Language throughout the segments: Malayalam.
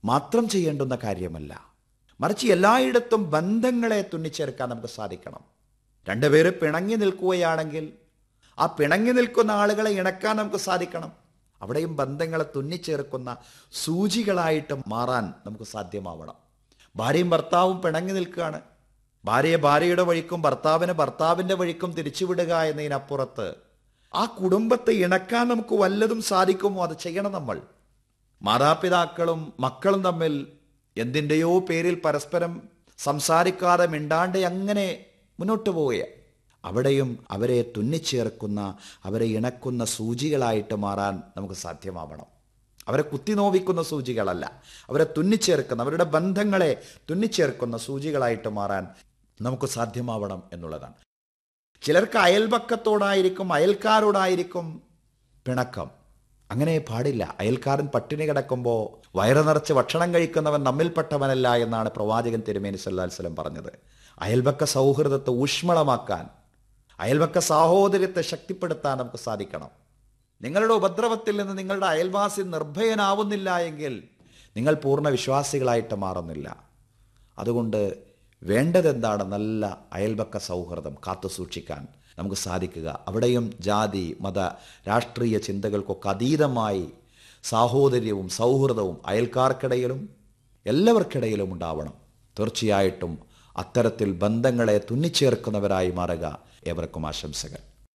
മാത്രം ചെയ്യേണ്ടുന്ന കാര്യമല്ല മറിച്ച് എല്ലായിടത്തും ബന്ധങ്ങളെ തുന്നിച്ചേർക്കാൻ നമുക്ക് സാധിക്കണം രണ്ടുപേര് പിണങ്ങി നിൽക്കുകയാണെങ്കിൽ ആ പിണങ്ങി നിൽക്കുന്ന ആളുകളെ ഇണക്കാൻ നമുക്ക് സാധിക്കണം അവിടെയും ബന്ധങ്ങളെ തുന്നിച്ചേർക്കുന്ന സൂചികളായിട്ട് മാറാൻ നമുക്ക് സാധ്യമാവണം ഭാര്യയും ഭർത്താവും പിണങ്ങി നിൽക്കുകയാണ് ഭാര്യയെ ഭാര്യയുടെ വഴിക്കും ഭർത്താവിനെ ഭർത്താവിൻ്റെ വഴിക്കും തിരിച്ചുവിടുക എന്നതിനപ്പുറത്ത് ആ കുടുംബത്തെ ഇണക്കാൻ നമുക്ക് വല്ലതും സാധിക്കുമോ അത് ചെയ്യണം നമ്മൾ മാതാപിതാക്കളും മക്കളും തമ്മിൽ എന്തിൻ്റെയോ പേരിൽ പരസ്പരം സംസാരിക്കാതെ മിണ്ടാണ്ട് അങ്ങനെ മുന്നോട്ട് പോവുകയാണ് അവിടെയും അവരെ തുന്നിച്ചേർക്കുന്ന അവരെ ഇണക്കുന്ന സൂചികളായിട്ട് മാറാൻ നമുക്ക് സാധ്യമാവണം അവരെ കുത്തിനോവിക്കുന്ന സൂചികളല്ല അവരെ തുന്നിച്ചേർക്കുന്ന അവരുടെ ബന്ധങ്ങളെ തുന്നിച്ചേർക്കുന്ന സൂചികളായിട്ട് മാറാൻ നമുക്ക് സാധ്യമാവണം എന്നുള്ളതാണ് ചിലർക്ക് അയൽപക്കത്തോടായിരിക്കും അയൽക്കാരോടായിരിക്കും പിണക്കം അങ്ങനെ പാടില്ല അയൽക്കാരൻ പട്ടിണി കിടക്കുമ്പോൾ വയറ് നിറച്ച് ഭക്ഷണം കഴിക്കുന്നവൻ നമ്മിൽപ്പെട്ടവനല്ല എന്നാണ് പ്രവാചകൻ തിരുമേനി സല്ലാസ്ലം പറഞ്ഞത് അയൽപക്ക സൗഹൃദത്തെ ഊഷ്മളമാക്കാൻ അയൽപക്ക സാഹോദര്യത്തെ ശക്തിപ്പെടുത്താൻ നമുക്ക് സാധിക്കണം നിങ്ങളുടെ ഉപദ്രവത്തിൽ നിന്ന് നിങ്ങളുടെ അയൽവാസി നിർഭയനാവുന്നില്ല എങ്കിൽ നിങ്ങൾ പൂർണ്ണ വിശ്വാസികളായിട്ട് മാറുന്നില്ല അതുകൊണ്ട് വേണ്ടതെന്താണ് നല്ല അയൽപക്ക സൗഹൃദം കാത്തു സൂക്ഷിക്കാൻ നമുക്ക് സാധിക്കുക അവിടെയും ജാതി മത രാഷ്ട്രീയ ചിന്തകൾക്കൊക്കെ അതീതമായി സാഹോദര്യവും സൗഹൃദവും അയൽക്കാർക്കിടയിലും എല്ലാവർക്കിടയിലും ഉണ്ടാവണം തീർച്ചയായിട്ടും അത്തരത്തിൽ ബന്ധങ്ങളെ തുന്നിച്ചേർക്കുന്നവരായി മാറുക ഏവർക്കും ആശംസകൾ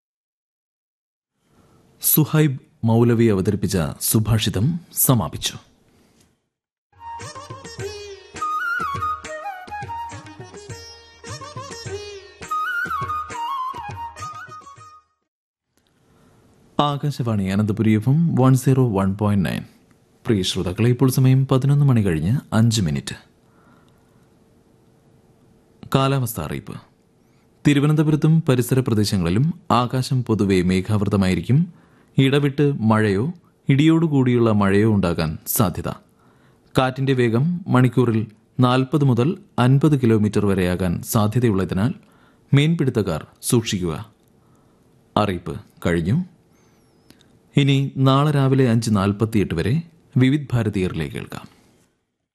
സുഹൈബ് മൗലവി അവതരിപ്പിച്ച സുഭാഷിതം സമാപിച്ചു Akashvani Ananthapuri F M one zero one point nine പ്രിയ ശ്രോതാക്കളെ ഇപ്പോൾ സമയം പതിനൊന്ന് മണി കഴിഞ്ഞ് അഞ്ച് മിനിറ്റ് കാലാവസ്ഥ അറിയിപ്പ് തിരുവനന്തപുരത്തും പരിസര പ്രദേശങ്ങളിലും ആകാശം പൊതുവെ മേഘാവൃതമായിരിക്കും ഇടവിട്ട് മഴയോ ഇടിയോടുകൂടിയുള്ള മഴയോ ഉണ്ടാകാൻ സാധ്യത കാറ്റിന്റെ വേഗം മണിക്കൂറിൽ നാൽപ്പത് മുതൽ അൻപത് കിലോമീറ്റർ വരെയാകാൻ സാധ്യതയുള്ളതിനാൽ മീൻപിടുത്തക്കാർ സൂക്ഷിക്കുക അറിയിപ്പ് കഴിഞ്ഞു ഇനി നാളെ രാവിലെ അഞ്ച് നാൽപ്പത്തിയെട്ട് വരെ വിവിധ് ഭാരതീയറിലേക്ക് കേൾക്കാം